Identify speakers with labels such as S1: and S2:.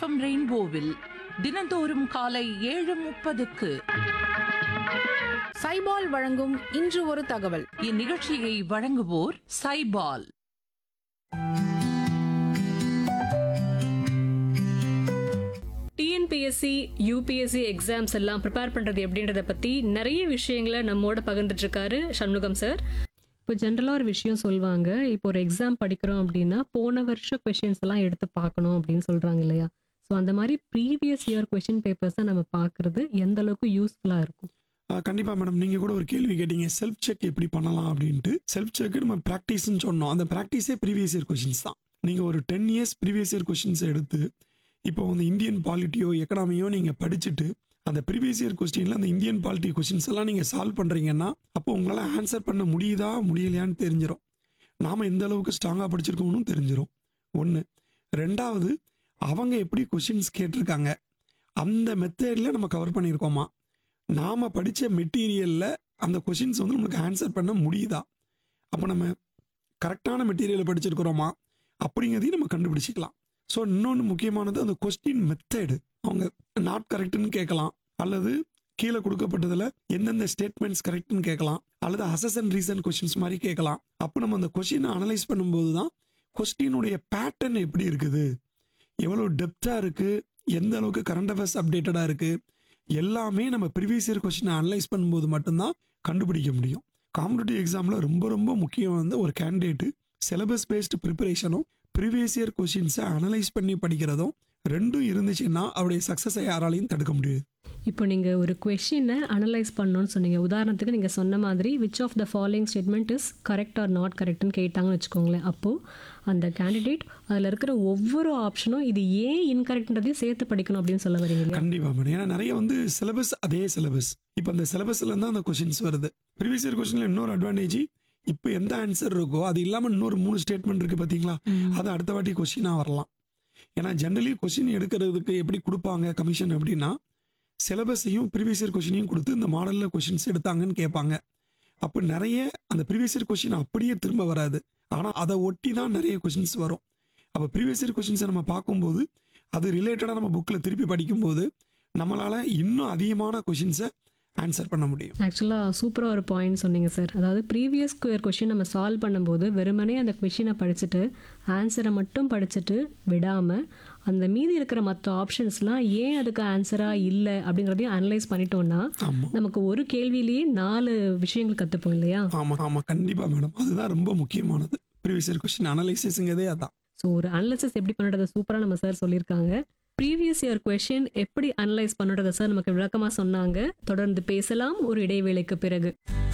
S1: FM ரெயின்போவில் தினந்தோறும் காலை ஏழு முப்பதுக்கு
S2: சைபால் வழங்கும் இன்று ஒரு தகவல்
S1: இந்நிகழ்ச்சியை வழங்குவோர் சைபால்
S3: டிஎன்பிஎஸ்சி யூபிஎஸ்சி எக்ஸாம்ஸ் எல்லாம் ப்ரிப்பேர் பண்ணுறது எப்படின்றத பற்றி நிறைய விஷயங்களை நம்மோட பகிர்ந்துட்டு இருக்காரு சண்முகம் சார் இப்போ ஜென்ரலாக ஒரு விஷயம் சொல்லுவாங்க இப்போ ஒரு எக்ஸாம் படிக்கிறோம் அப்படின்னா போன வருஷம் கொஷின்ஸ் எல்லாம் எடுத்து பார்க்கணும் அப்படின்னு சொல்கிறாங்க இல்லையா ஸோ அந்த மாதிரி ப்ரீவியஸ் இயர் கொஷின் பேப்பர்ஸை நம்ம பார்க்குறது எந்த அளவுக்கு யூஸ்ஃபுல்லாக இருக்கும்
S4: ஆ, கண்டிப்பா மேடம் நீங்க கூட ஒரு கேள்வி கேட்டீங்க செல்ஃப் செக் எப்படி பண்ணலாம் அப்படின்ட்டு செல்ஃப் செக் நம்ம ப்ராக்டிஸ்னு சொன்னோம் அந்த ப்ராக்டிஸே ப்ரீவியஸ் இயர் கொஷின்ஸ் தான் நீங்க ஒரு ten years previous year questions எடுத்து இப்போ வந்து இந்தியன் பாலிட்டியோ எக்கனாமியோ நீங்க படிச்சுட்டு அந்த ப்ரீவியஸ் இயர் கொஸ்டின்ல அந்த இந்தியன் பாலிட்டி கொஷின்ஸ் எல்லாம் நீங்க சால்வ் பண்றீங்கன்னா அப்போ உங்களால ஆன்சர் பண்ண முடியுதா முடியலையான்னு தெரிஞ்சிடும் நாம எந்த அளவுக்கு ஸ்ட்ராங்கா படிச்சிருக்கோம்னு தெரிஞ்சிடும் ஒன்று ரெண்டாவது அவங்க எப்படி கொஷின்ஸ் கேட்டிருக்காங்க அந்த மெத்தட்ல நம்ம கவர் பண்ணியிருக்கோமா நாம படிச்ச மெட்டீரியல்ல அந்த கொஷின்ஸ் வந்து நம்மளுக்கு ஆன்சர் பண்ண முடியுதா அப்போ நம்ம கரெக்டான மெட்டீரியலை படிச்சிருக்கிறோமா அப்படிங்கிறதையும் நம்ம கண்டுபிடிச்சிக்கலாம் ஸோ இன்னொன்று முக்கியமானது அந்த கொஸ்டின் மெத்தடு அவங்க நாட் கரெக்ட்னு கேட்கலாம் அல்லது கீழே கொடுக்கப்பட்டதுல எந்தெந்த ஸ்டேட்மெண்ட்ஸ் கரெக்ட்னு கேட்கலாம் அல்லது அசஸ் அண்ட் ரீசன் கொஷின்ஸ் மாதிரி கேட்கலாம் அப்போ நம்ம அந்த கொஷினை அனலைஸ் பண்ணும்போது தான் கொஸ்டினுடைய பேட்டர்ன் எப்படி இருக்குது எவ்வளோ டெப்த்தாக இருக்குது எந்த அளவுக்கு கரண்ட் அஃபேர்ஸ் அப்டேட்டடாக இருக்குது எல்லாமே நம்ம ப்ரீவியஸ் இயர் கொஸ்டினை அனலைஸ் பண்ணும்போது மட்டும்தான் கண்டுபிடிக்க முடியும் காம்படிட்டிவ் எக்ஸாமில் ரொம்ப ரொம்ப முக்கியம் வந்து ஒரு கேண்டிடேட்டு சிலபஸ் பேஸ்டு ப்ரிப்பரேஷனும் ப்ரீவியஸ் இயர் கொஷின்ஸை அனலைஸ் பண்ணி படிக்கிறதும் ரெண்டும் இருந்துச்சுன்னா அவருடைய சக்ஸஸை யாராலையும் தடுக்க முடியாது
S3: இப்போ நீங்கள் ஒரு கொஷினை அனலைஸ் பண்ணணும்னு சொன்னீங்க உதாரணத்துக்கு நீங்கள் சொன்ன மாதிரி which of the following statement is correct or not கரெக்ட்னு கேட்டாங்கன்னு வச்சுக்கோங்களேன் அப்போது அந்த கேண்டிடேட் அதில் இருக்கிற ஒவ்வொரு ஆப்ஷனும் இது ஏன் இன்கரெக்ட்ன்றதையும் சேர்த்து படிக்கணும் அப்படின்னு சொல்ல வரீங்க இல்லையா
S4: கண்டிப்பா மேடம் ஏன்னா நிறைய வந்து சிலபஸ் அதே சிலபஸ் இப்போ அந்த சிலபஸ்ல இருந்தா அந்த கொஷின்ஸ் வருது ப்ரீவியஸ் இயர் கொஸ்டின்ல இன்னொரு அட்வான்டேஜ் இப்போ எந்த ஆன்சர் இருக்கோ அது இல்லாம இன்னொரு மூணு ஸ்டேட்மெண்ட் இருக்கு பாத்தீங்களா அது அடுத்த வாட்டி கொஸ்டினா வரலாம் ஏன்னா ஜென்ரலி கொஸ்டின் எடுக்கிறதுக்கு எப்படி கொடுப்பாங்க கமிஷன் அப்படின்னா சிலபஸையும் ப்ரீவியஸ் இயர் கொஸ்டினையும் கொடுத்து இந்த மாடலில் கொஷின்ஸ் எடுத்தாங்கன்னு கேட்பாங்க அப்போ நிறைய அந்த ப்ரீவியஸ் இயர் கொஸ்டின் அப்படியே திரும்ப வராது ஆனால் அதை ஒட்டி தான் நிறைய கொஷின்ஸ் வரும் அப்போ ப்ரீவியஸ் இயர் கொஷின்ஸை நம்ம பார்க்கும்போது அது ரிலேட்டடாக நம்ம புக்கில் திருப்பி படிக்கும்போது நம்மளால் இன்னும் அதிகமான கொஷின்ஸை ஆன்சர் பண்ண முடியும்
S3: ஆக்சுவலாக சூப்பராக ஒரு பாயிண்ட் சொன்னீங்க சார் அதாவது ப்ரீவியஸ் கொஷின் நம்ம சால்வ் பண்ணும்போது வெறுமனே அந்த கொஷினை படிச்சுட்டு ஆன்சரை மட்டும் படிச்சுட்டு விடாமல் அந்த மீதி இருக்கிற மற்ற ஆப்ஷன்ஸ்லாம் ஏன் அதுக்கு ஆன்சராக இல்லை அப்படிங்கிறதையும் அனலைஸ் பண்ணிட்டோம்னா
S4: ஆமாம்
S3: நமக்கு ஒரு கேள்வியிலேயே நாலு விஷயங்கள் கற்றுப்போம் இல்லையா
S4: ஆமாம் ஆமாம் கண்டிப்பாக மேடம் அதுதான் ரொம்ப முக்கியமானது ப்ரீவியஸ் இயர் கொஸ்டின் அனலைசிஸுங்கிறதே அதான்
S3: ஸோ ஒரு அனலிசிஸ் எப்படி பண்ணுறத சூப்பராக நம்ம சார் சொல்லியிருக்காங்க ப்ரீவியஸ் இயர் கொஷின் எப்படி அனலைஸ் பண்ணுறத சார் நமக்கு விளக்கமாக சொன்னாங்க தொடர்ந்து பேசலாம் ஒரு இடைவேளைக்கு பிறகு